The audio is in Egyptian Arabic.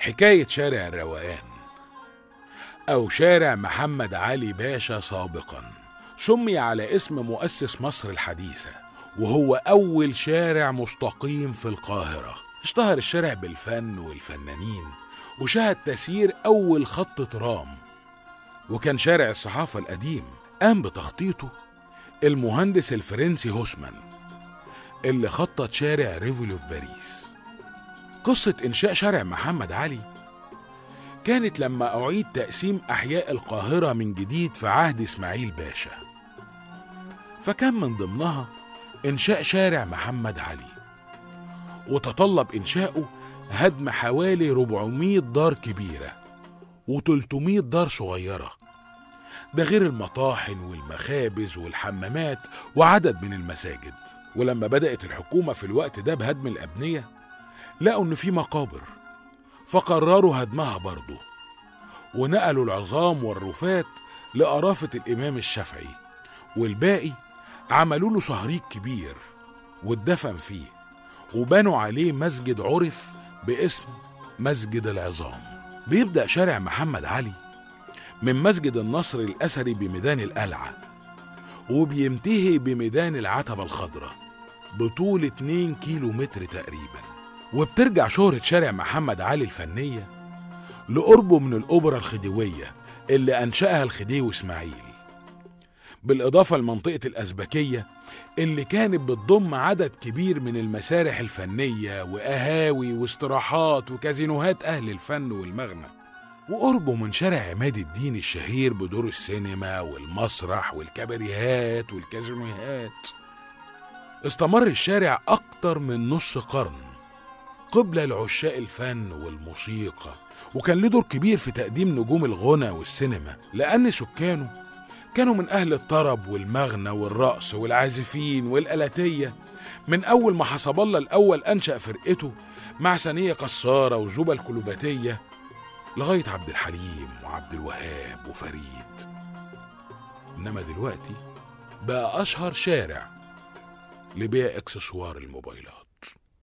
حكاية شارع الروقان أو شارع محمد علي باشا سابقا سمي على اسم مؤسس مصر الحديثة وهو أول شارع مستقيم في القاهرة اشتهر الشارع بالفن والفنانين وشهد تسيير أول خط ترام وكان شارع الصحافة القديم قام بتخطيطه المهندس الفرنسي هوسمان اللي خطط شارع ريفولو في باريس قصة إنشاء شارع محمد علي كانت لما أعيد تقسيم أحياء القاهرة من جديد في عهد إسماعيل باشا فكان من ضمنها إنشاء شارع محمد علي وتطلب إنشاؤه هدم حوالي 400 دار كبيرة و300 دار صغيرة ده غير المطاحن والمخابز والحمامات وعدد من المساجد ولما بدأت الحكومة في الوقت ده بهدم الأبنية لقوا إن في مقابر فقرروا هدمها برضه ونقلوا العظام والرفات لقرافة الإمام الشافعي والباقي عملوا له صهريج كبير واتدفن فيه وبنوا عليه مسجد عرف باسم مسجد العظام بيبدأ شارع محمد علي من مسجد النصر الأثري بميدان القلعة وبينتهي بميدان العتبة الخضراء بطول 2 كيلو متر تقريبا وبترجع شهرة شارع محمد علي الفنية لقربه من الأوبرا الخديوية اللي أنشأها الخديوي إسماعيل بالإضافة لمنطقة الأزبكية اللي كانت بتضم عدد كبير من المسارح الفنية وقهاوي واستراحات وكازينوهات أهل الفن والمغنى وقربه من شارع عماد الدين الشهير بدور السينما والمسرح والكباريهات والكازينوهات استمر الشارع أكتر من نص قرن قبلة لعشاق الفن والموسيقى وكان له دور كبير في تقديم نجوم الغنى والسينما لأن سكانه كانوا من أهل الطرب والمغنى والرقص والعازفين والآلاتية من أول ما حسب الله الأول أنشأ فرقته مع ثانية قصارة وزوبة الكلوباتية لغاية عبد الحليم وعبد الوهاب وفريد إنما دلوقتي بقى أشهر شارع لبيع إكسسوار الموبايلات